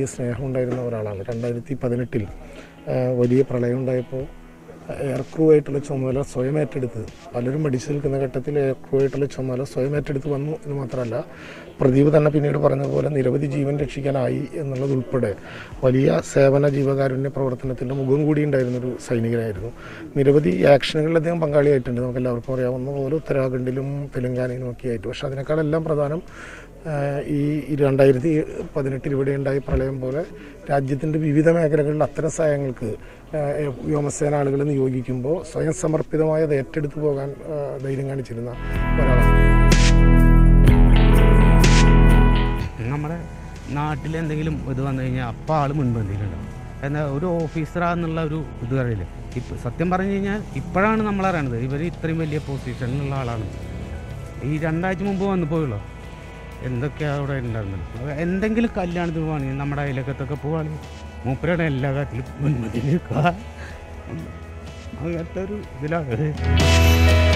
സ്നേഹം ഉണ്ടായിരുന്ന ഒരാളാണ് രണ്ടായിരത്തി പതിനെട്ടിൽ വലിയ പ്രളയം ഉണ്ടായപ്പോൾ എയർ ക്രൂ ആയിട്ടുള്ള ചുമതല സ്വയം ഏറ്റെടുത്ത് പലരും പഠിച്ചു നിൽക്കുന്ന ഘട്ടത്തിൽ എയർ ക്രൂ ആയിട്ടുള്ള ചുമതല സ്വയം ഏറ്റെടുത്ത് വന്നു എന്ന് മാത്രമല്ല പ്രദീപ് തന്നെ പിന്നീട് പറഞ്ഞതുപോലെ നിരവധി ജീവൻ രക്ഷിക്കാനായി എന്നുള്ളത് ഉൾപ്പെടെ വലിയ സേവന ജീവകാരുണ്യ പ്രവർത്തനത്തിൻ്റെ മുഖം കൂടി ഉണ്ടായിരുന്നൊരു സൈനികനായിരുന്നു നിരവധി ആക്ഷനുകളിൽ അദ്ദേഹം പങ്കാളിയായിട്ടുണ്ട് നമുക്ക് എല്ലാവർക്കും അറിയാവുന്ന പോലെ ഉത്തരാഖണ്ഡിലും തെലങ്കാനയിലും ഒക്കെ ആയിട്ട് പക്ഷേ അതിനേക്കാളെല്ലാം പ്രധാനം ആഹ് ഈ രണ്ടായിരത്തി പതിനെട്ടിൽ ഇവിടെ ഉണ്ടായ പ്രളയം പോലെ രാജ്യത്തിൻ്റെ വിവിധ മേഖലകളിൽ അത്തരം സഹായങ്ങൾക്ക് ആഹ് വ്യോമസേന ആളുകളെ നിയോഗിക്കുമ്പോൾ സ്വയം സമർപ്പിതമായി അത് ഏറ്റെടുത്തു പോകാൻ ആഹ് ധൈര്യം കാണിച്ചിരുന്ന ഒരാളാണ് നമ്മുടെ നാട്ടിൽ എന്തെങ്കിലും ഇത് വന്നു കഴിഞ്ഞാൽ അപ്പം ആൾ മുൻപന്തിയിലുണ്ടാവും എന്നാൽ ഒരു ഓഫീസറാന്നുള്ള ഒരു ഇത് അറിയില്ല ഇപ്പം സത്യം പറഞ്ഞു കഴിഞ്ഞാൽ ഇപ്പോഴാണ് നമ്മൾ അറിയണത് ഇവർ ഇത്രയും വലിയ പൊസിഷനിലുള്ള ആളാണ് ഈ രണ്ടാഴ്ച മുമ്പ് വന്നു പോയുള്ളൂ എന്തൊക്കെയാണ് അവിടെ ഉണ്ടായിരുന്നത് എന്തെങ്കിലും കല്യാണത്തിന് പോവാണെങ്കിൽ നമ്മുടെ അയലക്കത്തൊക്കെ പോവുകയാണെങ്കിൽ മൂപ്പരാണ് എല്ലാ കാര്യത്തിലും മുൻപന്തിയിൽ നിൽക്കുക അങ്ങനത്തെ ഒരു ഇതിലാണ്